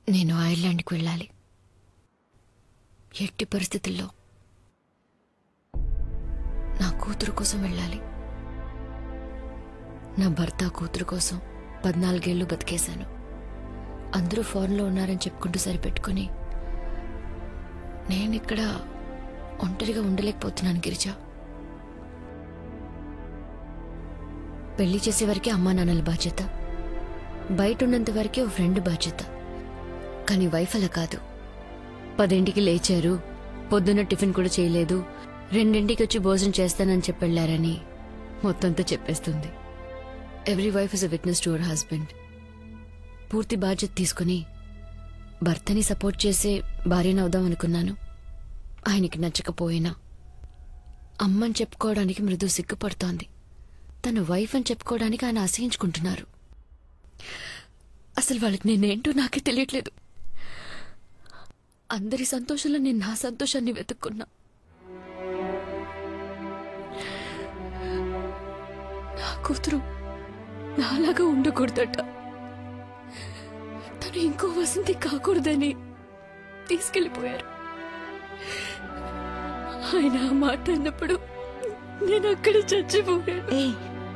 నేను ఐర్లాండ్కి వెళ్ళాలి ఎట్టి పరిస్థితుల్లో నా కూతురు కోసం వెళ్ళాలి నా భర్త కూతురు కోసం పద్నాలుగేళ్లు బతికేశాను అందరూ ఫారెన్లో ఉన్నారని చెప్పుకుంటూ సరిపెట్టుకుని నేను ఇక్కడ ఒంటరిగా ఉండలేకపోతున్నాను గిరిజా పెళ్లి చేసేవరకే అమ్మా నాన్నల బాధ్యత బయట ఉన్నంత వరకే ఓ ఫ్రెండ్ బాధ్యత కానీ వైఫ్ అలా కాదు పదింటికి లేచారు పొద్దున్న టిఫిన్ కూడా చేయలేదు రెండింటికి వచ్చి భోజనం చేస్తానని చెప్పి వెళ్ళారని మొత్తంతో చెప్పేస్తుంది every wife is a witness to our husband పూర్తి బాధ్యత తీసుకుని భర్తని సపోర్ట్ చేసే భార్యను అవుదాం అనుకున్నాను ఆయనకి నచ్చకపోయినా అమ్మని చెప్పుకోవడానికి మృదు సిగ్గుపడుతోంది తన వైఫ్ అని చెప్పుకోవడానికి ఆయన అసహించుకుంటున్నారు అసలు వాళ్ళకి నేనేంటో నాకే తెలియట్లేదు అందరి సంతోషంలో నేను నా సంతోషాన్ని వెతుక్కున్నా నా కూతురు నాలాగా ఉండకూడదట తను ఇంకో వసంతి కాకూడదని తీసుకెళ్లిపోయారు ఆయన ఆ మాట అన్నప్పుడు నేను అక్కడ చచ్చిపోయాను ఏ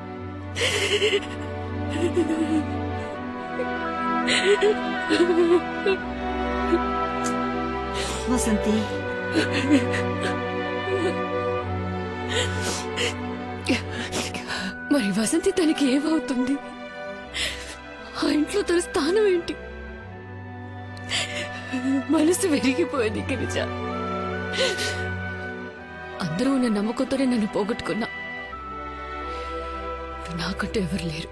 వసంతి మరి వసంతి తనకి ఏమవుతుంది ఆ ఇంట్లో తన స్థానం ఏంటి మనసు విరిగిపోయింది గిరిజ అందరూ ఉన్న నమ్మకంతోనే నన్ను పోగొట్టుకున్నా ఇప్పుడు నాకంటూ ఎవరు లేరు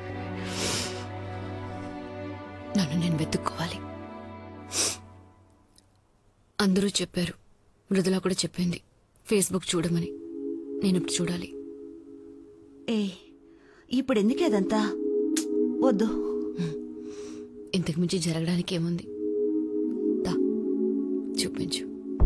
నన్ను నేను వెతుక్కోవాలి అందరూ చెప్పారు మృదుల కూడా చెప్పింది ఫేస్బుక్ చూడమని నేను ఇప్పుడు చూడాలి ఏ ఇప్పుడు ఎందుకు అదంతా వద్దు ఇంతకు మించి జరగడానికి ఏముంది దా చూపించు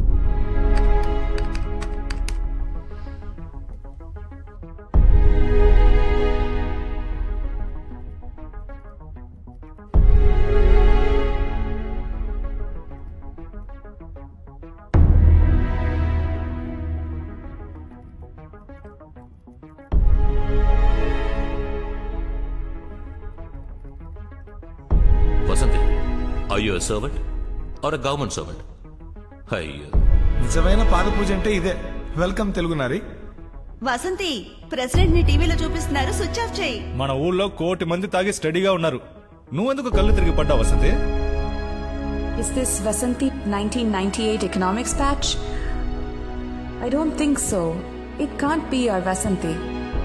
Vasanti I you servant are a government servant అయ్యో నిజమైన పాద పూజ అంటే ఇదే వెల్కమ్ తెలుగు నారి వసంతి ప్రెసిడెంట్ ని టీవీలో చూపిస్తున్నారు స్విచ్ ఆఫ్ చేయి మన ఊళ్ళో కోటి మంది తాగి స్టడీగా ఉన్నారు నువ్వెందుకు కళ్ళు తిరిగి పడ్డావు Vasanti Is this Vasanti 1998 economics patch? I don't think so. It can't be our Vasanti.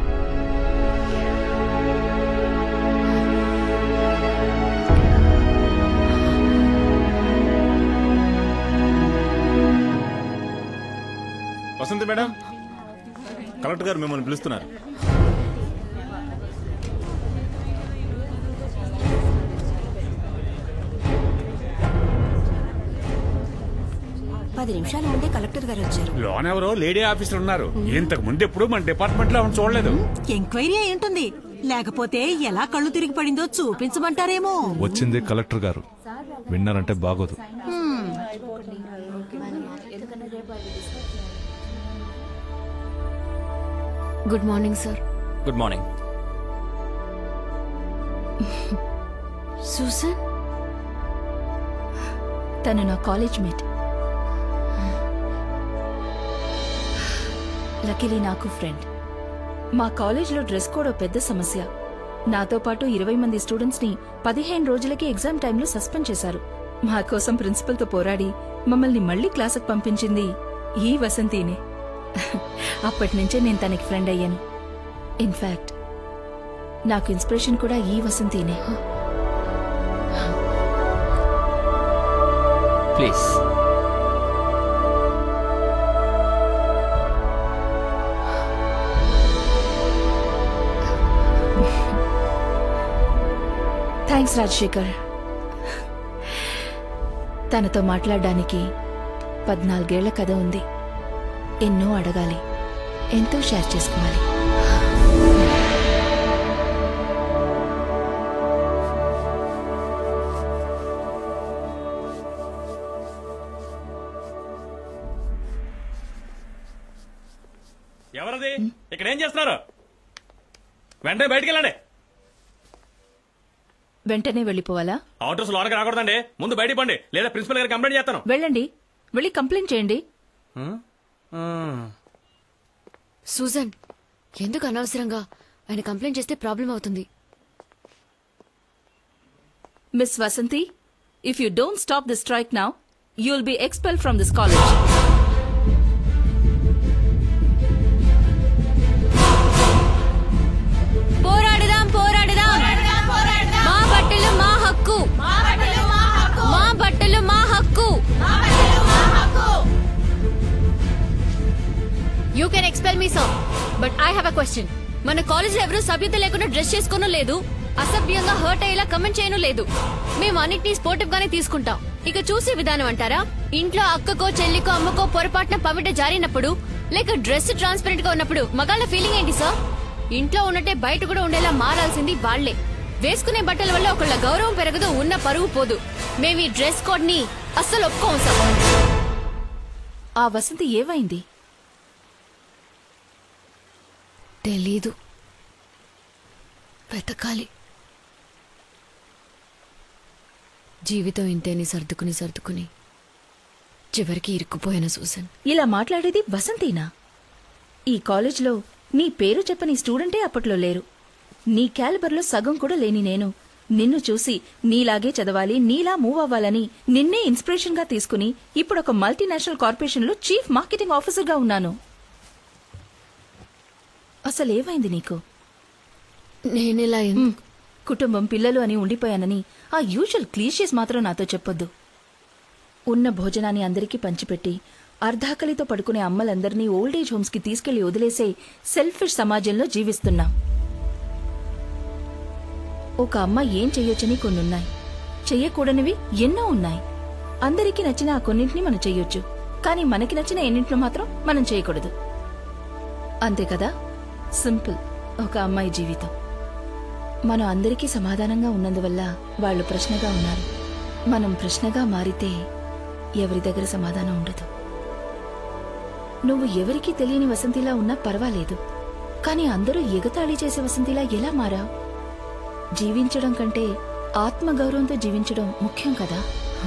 Vasanti madam collector గారు మిమ్మల్ని పిలుస్తున్నారు పది నిమిషాల ముందే కలెక్టర్ గారు వచ్చారు లోన్ ఎవరో లేడీ ఆఫీసర్ ఉన్నారు ఇంతకు ముందు ఎప్పుడు మన డిపార్ట్మెంట్ లో ఆవిడ చూడలేదు ఎంక్వైరీ అయి ఉంటుంది లేకపోతే ఎలా కళ్ళు తిరిగి పడిందో చూపించమంటారేమో వచ్చింది కలెక్టర్ గారు విన్నారంటే బాగోదు good morning sir good morning Susan తను నా కాలేజ్ మేట్ లకిలీ నాకు ఫ్రెండ్ మా కాలేజ్లో డ్రెస్ కోడ్ ఓ పెద్ద సమస్య నాతో పాటు ఇరవై మంది స్టూడెంట్స్ ని పదిహేను రోజులకి ఎగ్జామ్ టైంలో సస్పెండ్ చేశారు మా కోసం ప్రిన్సిపల్తో పోరాడి మమ్మల్ని మళ్ళీ క్లాసుకు పంపించింది ఈ వసంతినే అప్పటి నుంచే నేను తనకి ఫ్రెండ్ అయ్యాను ఇన్ఫాక్ట్ నాకు ఇన్స్పిరేషన్ కూడా ఈ వసంతినే ప్లీజ్ థ్యాంక్స్ రాజశేఖర్ తనతో మాట్లాడడానికి పద్నాలుగేళ్ల కథ ఉంది ఎన్నో అడగాలి ఎంతో షేర్ చేసుకోవాలి ఇక్కడ ఏం చేస్తున్నారు వెంటనే బయటికి వెళ్ళండి వెంటనే వెళ్ళిపోవాలా అవుటర్స్ లోనకి రాకూడదండి ముందు బయటికి పండి లేదా ప్రిన్సిపల్ గారికి కంప్లైంట్ చేస్తాను వెళ్ళండి వెళ్ళి కంప్లైంట్ చేయండి సూజన్ ఎందుకు అనవసరంగా ఆయన కంప్లైంట్ చేస్తే ప్రాబ్లం అవుతుంది miss Vasanti if you don't stop the strike now you will be expel from this college పోరాడుదాం పోరాడుదాం మా బట్టలు మా హక్కు మా బట్టలు మా హక్కు you can expel me sir but I have a question మన కాలేజ్ ఎవరు సభ్యత లేకుండా డ్రెస్ చేసుకోను లేదు అసభ్యంగా హర్ట్ అయ్యేలా కమెంట్ చేయను లేదు మేము అన్నిటినీ స్పోర్టివ్ గానే తీసుకుంటాం ఇక చూసే విధానం అంటారా ఇంట్లో అక్కకో చెల్లికో అమ్మకో పొరపాటున పవిట జారినప్పుడు లేక డ్రెస్ ట్రాన్స్పరెంట్ గా ఉన్నప్పుడు మగాళ్ళ ఫీలింగ్ ఏంటి సార్ ఇంట్లో ఉన్నట్టే బయట కూడా ఉండేలా మారాల్సింది వాళ్లే వేసుకునే బట్టల వల్ల ఒకళ్ళ గౌరవం పెరగదు ఉన్న పరువు పోదు మేము ఈ డ్రెస్ కోడ్ ని అస్సలు ఒప్పుకోం సార్ ఆ వసంతి ఏమైంది తెలీదు వెతకాలి జీవితం ఇంతేని సర్దుకుని సర్దుకుని చివరికి ఇరుక్కుపోయిన సూసన్ ఇలా మాట్లాడేది వసంతీనా ఈ కాలేజ్లో నీ పేరు చెప్పని స్టూడెంటే అప్పట్లో లేరు నీ క్యాలిబర్లో సగం కూడా లేని నేను నిన్ను చూసి నీలాగే చదవాలి నీలా మూవ్ అవ్వాలని నిన్నే ఇన్స్పిరేషన్ గా తీసుకుని ఇప్పుడు ఒక మల్టీనేషనల్ కార్పొరేషన్ లో చీఫ్ మార్కెటింగ్ ఆఫీసర్ గా ఉన్నాను అసలేమైంది నీకు నేనెలా ఎన్- మ్, కుటుంబం పిల్లలు అని ఉండిపోయానని ఆ యూజువల్ క్లీషేస్ మాత్రం నాతో చెప్పొద్దు ఉన్న భోజనాన్ని అందరికీ పంచిపెట్టి అర్ధాకలితో పడుకునే అమ్మలందరినీ ఓల్డేజ్ హోమ్స్ కి తీసుకెళ్లి వదిలేసే సెల్ఫిష్ సమాజంలో జీవిస్తున్నాం ఒక అమ్మ ఏం చెయ్యొచ్చని కొన్నున్నాయి చెయ్యకూడనివి ఎన్నో ఉన్నాయి అందరికీ నచ్చిన ఆ కొన్నింటిని మనం చెయ్యొచ్చు కానీ మనకి నచ్చిన ఎన్నింటిలో మాత్రం మనం చేయకూడదు అంతే కదా సింపుల్ ఒక అమ్మాయి జీవితం మనం అందరికీ సమాధానంగా ఉన్నందువల్ల వాళ్ళు ప్రశ్నగా ఉన్నారు మనం ప్రశ్నగా మారితే ఎవరి దగ్గర సమాధానం ఉండదు నువ్వు ఎవరికీ తెలియని వసంతిలా ఉన్నా పర్వాలేదు కానీ అందరూ ఎగతాళి చేసే వసంతిలా ఎలా మారా జీవించడం కంటే ఆత్మగౌరవంతో జీవించడం ముఖ్యం కదా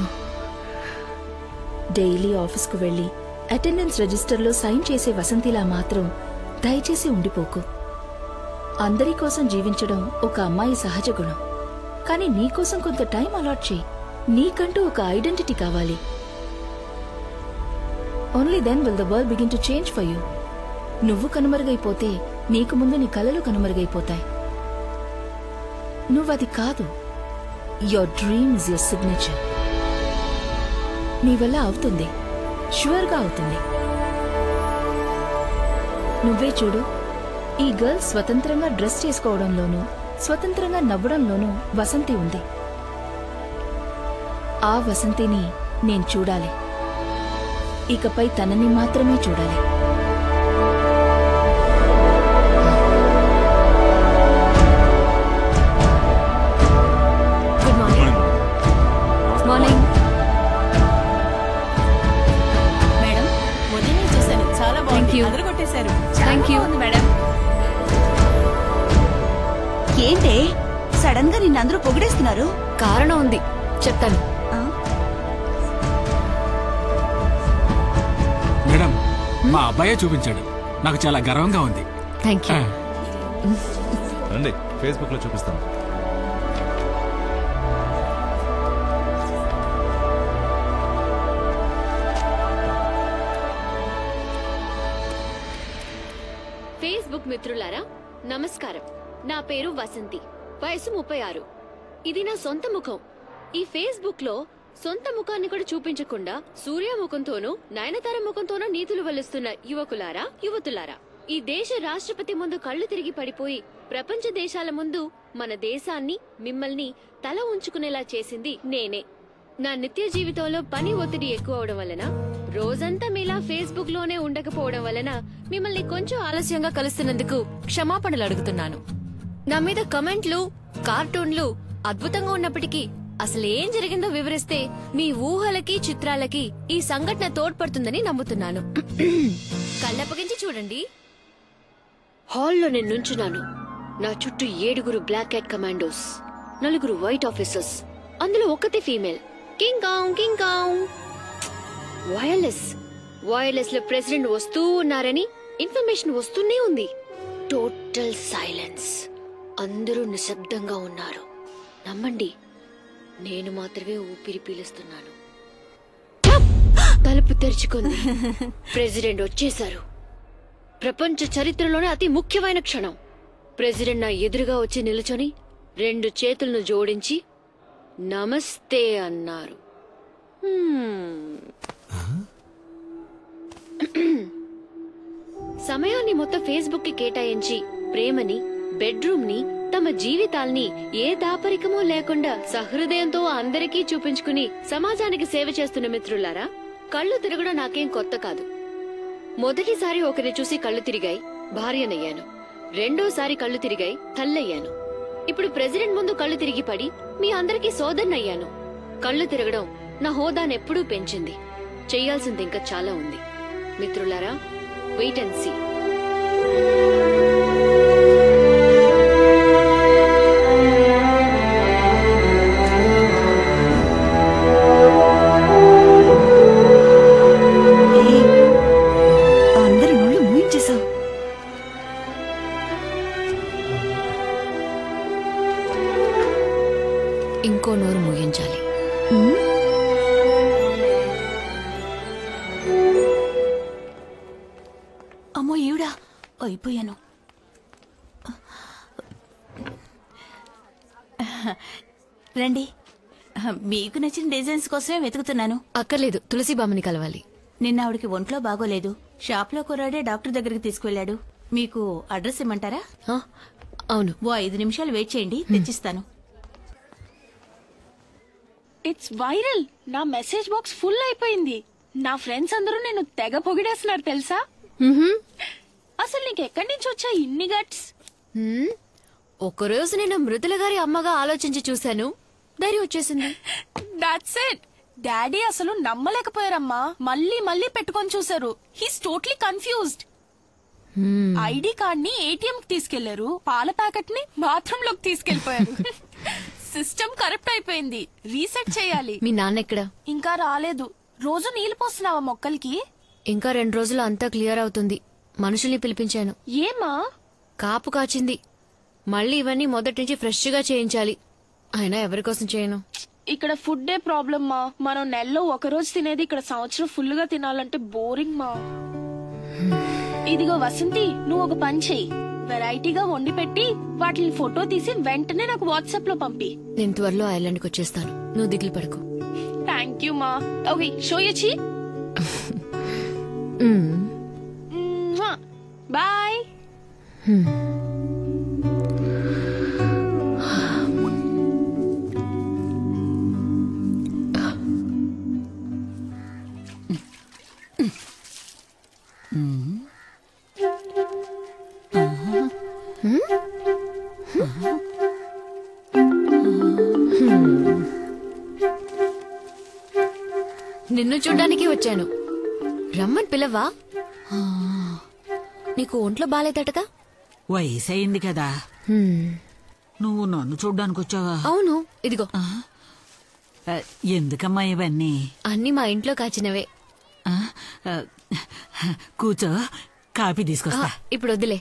డైలీ ఆఫీస్కు వెళ్లి అటెండెన్స్ రిజిస్టర్లో సైన్ చేసే వసంతిలా మాత్రం దయచేసి ఉండిపోకు అందరి కోసం జీవించడం ఒక అమ్మాయి సహజ గుణం కానీ నీకోసం కొంత టైం అలాట్ చేయి నీకంటూ ఒక ఐడెంటిటీ కావాలి only then will the world begin to change for you నువ్వు కనుమరుగైపోతే నీకు ముందు నీ కలలు కనుమరుగైపోతాయి నువ్వది కాదు your dream is your signature నీ వల్ల అవుతుంది ష్యూర్గా అవుతుంది నువ్వే చూడు ఈ గర్ల్ స్వతంత్రంగా డ్రెస్ చేసుకోవడంలోనూ స్వతంత్రంగా నవ్వడంలోనూ వసంతి ఉంది ఆ వసంతిని నేను చూడాలి ఇకపై తనని మాత్రమే చూడాలి గుడ్ మార్నింగ్ మార్నింగ్ మేడం ఉదయం చూశాను చాలా Thank బాగుంది you. అదరు కొట్టేశారు Thank you. మేడం ఏంటే సడన్ గా నిన్నందరూ పొగిడేస్తున్నారు కారణం ఉంది చెప్తాను ఆ? మేడం మా అబ్బాయే చూపించాడు నాకు చాలా గర్వంగా ఉంది థ్యాంక్ యూ రండి ఫేస్బుక్ లో చూపిస్తాను ఫేస్బుక్ మిత్రులారా నమస్కారం నా పేరు వసంతి వయసు ముప్పై ఆరు ఇది నా సొంత ముఖం ఈ ఫేస్బుక్ లో సొంత ముఖాన్ని కూడా చూపించకుండా సూర్య ముఖంతోనూ నయనతార ముఖంతోనూ నీతులు వల్లిస్తున్న యువకులారా యువతులారా ఈ దేశ రాష్ట్రపతి ముందు కళ్ళు తిరిగి పడిపోయి ప్రపంచ దేశాల ముందు మన దేశాన్ని మిమ్మల్ని తల ఉంచుకునేలా చేసింది నేనే నా నిత్య జీవితంలో పని ఒత్తిడి ఎక్కువ అవడం వలన రోజంతా మీలా ఫేస్బుక్ లోనే ఉండకపోవడం వలన మిమ్మల్ని కొంచెం ఆలస్యంగా కలుస్తున్నందుకు క్షమాపణలు అడుగుతున్నాను నా మీద కమెంట్లు కార్టూన్లు అద్భుతంగా ఉన్నప్పటికీ అసలు ఏం జరిగిందో వివరిస్తే మీ ఊహలకి చిత్రాలకి ఈ సంఘటన తోడ్పడుతుందని నమ్ముతున్నాను కళ్ళప్పగించి చూడండి హాల్లో నేను నుంచున్నాను నా చుట్టూ ఏడుగురు బ్లాక్ క్యాట్ కమాండోస్ నలుగురు వైట్ ఆఫీసర్స్ అందులో ఒక్కతే female King Kong King Kong wireless wireless లో ప్రెసిడెంట్ వస్తూ ఉన్నారని ఇన్ఫర్మేషన్ వస్తూనే ఉంది టోటల్ సైలెన్స్ అందరూ నిశ్శబ్దంగా ఉన్నారు నమ్మండి నేను మాత్రమే ఊపిరి పీలుస్తున్నాను ఠప్! తలుపు తెరుచుకుంది ప్రెసిడెంట్ వచ్చేశారు ప్రపంచ చరిత్రలోనే అతి ముఖ్యమైన క్షణం ప్రెసిడెంట్ నా ఎదురుగా వచ్చి నిలుచొని రెండు చేతులను జోడించి నమస్తే అన్నారు హ్మ్. సమయాన్ని మొత్తం ఫేస్బుక్ కి కేటాయించి ప్రేమని బెడ్రూమ్ ని తమ జీవితాల్ని ఏ దాపరికమూ లేకుండా సహృదయంతో అందరికీ చూపించుకుని సమాజానికి సేవ చేస్తున్న మిత్రులారా కళ్ళు తిరగడం నాకేం కొత్త కాదు మొదటిసారి ఒకరిని చూసి కళ్ళు తిరిగాయి భార్యనయ్యాను రెండోసారి కళ్ళు తిరిగాయి తల్లయ్యాను ఇప్పుడు ప్రెసిడెంట్ ముందు కళ్ళు తిరిగి పడి మీ అందరికీ సోదరునయ్యాను కళ్ళు తిరగడం నా హోదానెప్పుడూ పెంచింది చెయ్యాల్సింది ఇంకా చాలా ఉంది మిత్రులారా వెయిట్ అండ్ సీ అందరి నోళ్ళు మూయించేశావు ఇంకో నోరు ముగించాలి అమ్మో ఈవిడా అయిపోయాను రండి మీకు నచ్చిన డిజైన్స్ కోసమే వెతుకుతున్నాను అక్కర్లేదు తులసి బామ్మని కలవాలి నిన్న ఆవిడకి ఒంట్లో బాగోలేదు షాప్లో కుర్రాడే డాక్టర్ దగ్గరికి తీసుకువెళ్ళాడు మీకు అడ్రస్ ఇమ్మంటారా ఆ, అవును ఓ ఐదు నిమిషాలు వెయిట్ చేయండి తెచ్చిస్తాను ఇట్స్ వైరల్ నా మెసేజ్ బాక్స్ ఫుల్ అయిపోయింది నా ఫ్రెండ్స్ అందరూ నేను తెగ పొగిడేస్తున్నారు తెలుసా అసలు నీకు ఎక్కడి నుంచి వచ్చా ఇన్ని గట్స్ హ్మ్? ఒకరోజు నేను మృదుల గారి అమ్మగా ఆలోచించి చూశాను ధైర్యం వచ్చేసింది దాట్స్ ఇట్ డాడీ అసలు నమ్మలేకపోయారమ్మా మళ్ళీ మళ్ళీ పెట్టుకొని చూసారు he's totally confused ID card ని ఏటీఎం కి తీసుకెళ్లారు పాల ప్యాకెట్ ని బాత్రూమ్ లోకి తీసుకెళ్లిపోయారు సిస్టమ్ కరెక్ట్ అయిపోయింది రీసెట్ చేయాలి మీ నాన్న ఎక్కడ ఇంకా రాలేదు రోజు నీళ్లు పోస్తున్నావా మొక్కలకి ఇంకా రెండు రోజులు అంతా క్లియర్ అవుతుంది మనుషుల్ని పిలిపించాను ఏమా కాపు కాచింది మళ్ళీ ఇవన్నీ మొదటి నుంచి ఫ్రెష్ గా చేయించాలి అయినా ఎవరి కోసం చేయను ఇక్కడ ఫుడ్ ఏ ప్రాబ్లమ్ మా మనం నెలలో ఒక రోజు తినేది ఇక్కడ సంవత్సరం ఫుల్ గా తినాలంటే బోరింగ్ మా ఇదిగో వసంతి నువ్వు ఒక పని చెయ్యి వెరైటీగా వండి పెట్టి వాటిని ఫోటో తీసి వెంటనే నాకు వాట్సాప్ లో పంపి నేను త్వరలో ఐలాండ్కి వచ్చేస్తాను నువ్వు దిగులు పడకు థ్యాంక్ యూ మా ఓకే షో యచ్చి బాయ్ నిన్ను చూడ్డానికి వచ్చాను రమ్మని పిలవా నీకు ఒంట్లో బాలేదటగా వయసు అయింది కదా హ్మ్. నువ్వు నన్ను చూడ్డానికి వచ్చావా అవును ఇదిగో ఆ, ఎందుకమ్మా ఇవన్నీ అన్ని మా ఇంట్లో కాచినవే ఆ, ఆ, కూర్చో కాఫీ ఆ, తీసుకొస్తా ఇప్పుడు వద్దులే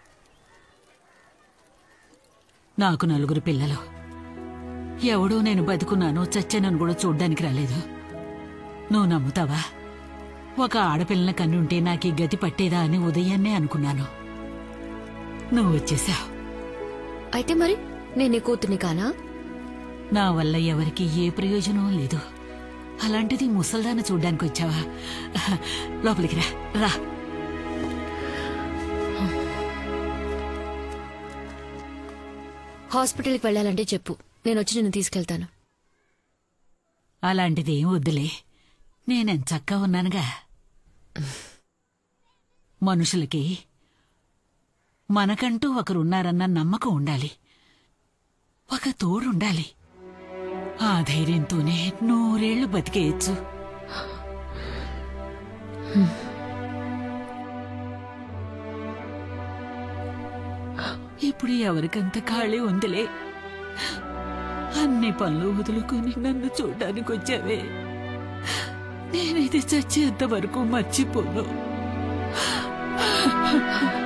నాకు నలుగురు పిల్లలు ఎవడో నేను బతుకున్నాను చచ్చానని కూడా చూడ్డానికి రాలేదు నువ్వు నమ్ముతావా ఒక ఆడపిల్లన కన్నుంటే నాకు ఈ గతి పట్టేదా అని ఉదయాన్నే అనుకున్నాను నువ్వు వచ్చేసావు అయితే మరి నేను నీ కూతుర్ని కానా నా వల్ల ఎవరికి ఏ ప్రయోజనం లేదు అలాంటిది ముసల్దాన్ని చూడ్డానికి వచ్చావా లోపలికి రా రా హాస్పిటల్కి వెళ్ళాలంటే చెప్పు నేను వచ్చి నిన్ను తీసుకెళ్తాను అలాంటిది ఏం వద్దులే నేనెంచక్కా ఉన్నానుగా మనుషులకి మనకంటూ ఒకరున్నారన్న నమ్మకం ఉండాలి ఒక తోడుండాలి ఆ ధైర్యంతోనే నూరేళ్లు బతికేయచ్చు ఇప్పుడు ఎవరికంత ఖాళీ ఉందిలే అన్ని పనులు వదులుకొని నన్ను చూడడానికి వచ్చావే నేనిది చచ్చేంత వరకు మర్చిపోను